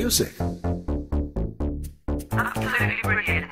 music. Absolutely brilliant.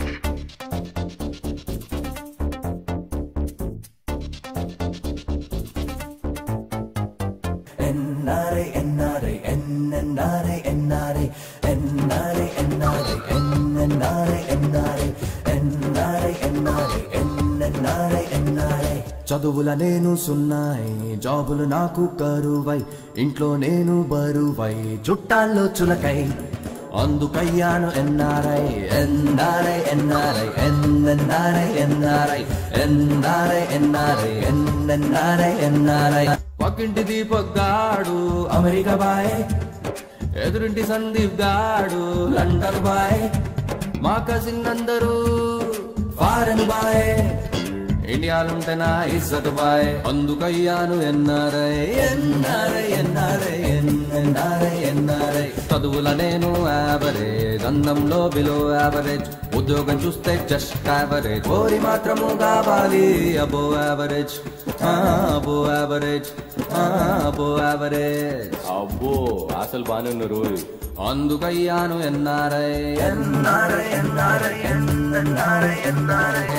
NRI NRI NRI NRI NRI NRI NRI NRI NRI NRI NRI NRI చదువుల నేను సున్నాయి జాబులు నాకు కరువై ఇంట్లో నేను బరువై చుట్టాల్లో చులకై అందుకయ్యాను NRI NRI NRI NRI NRI NRI NRI NRI NRI పక్కింటి దీపక్ గాడు అమెరికా బాయ్ ఎదురింటి సందీప్ గాడు లండన్ బాయ్ మా కజిన్ అందరూ ఫారెన్ బాయ్ ఇండియాలుంటే నా ఇజ్జత్ బాయ్ అందుకయ్యాను NRI NRI NRI NRI NRI చదువుల నేను యావరేజ్ అందంలో బిలో యావరేజ్ ఉద్యోగం చూస్తే జస్ట్ యావరేజ్ కోరి మాత్రము కావాలి అబో యావరేజ్ అబో యావరేజ్ అబో యావరేజ్ అబ్బో అసలు బాగానే ఉన్నారు అందుకయ్యాను NRI NRI NRI NRI NRI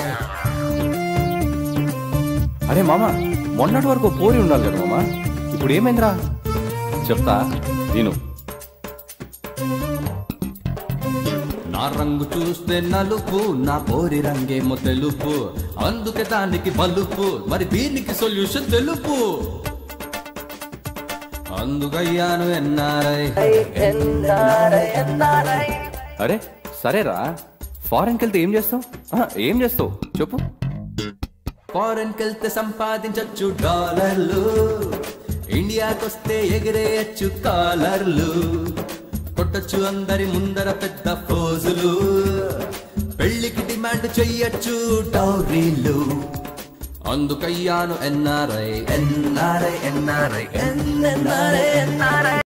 అరే మామ మొన్నటి వరకు పోరి ఉండాలి కదా మామ ఇప్పుడు ఏమైందిరా చెప్తా నేను నా రంగు చూస్తే నలుపు నా పోరి రంగేమో తెలుపు అందుకే దానికి బలుపు మరి దీనికి సొల్యూషన్ తెలుపు అందుకయ్యాను ఎన్ఆర్ఐ అరే సరేరా ఫారెన్కి వెళ్తే ఏం చేస్తావు ఆహా, ఏం చేస్తావు చెప్పు ఫారెన్ కెళ్తే సంపాదించొచ్చు డాలర్లు ఇండియాకొస్తే ఎగిరేయచ్చు కాలర్లు కొట్టొచ్చు అందరి ముందర పెద్ద ఫోజులు పెళ్లికి డిమాండ్ చెయ్యొచ్చు టౌరీలు అందుకయ్యాను NRI NRI NRI NRI NRI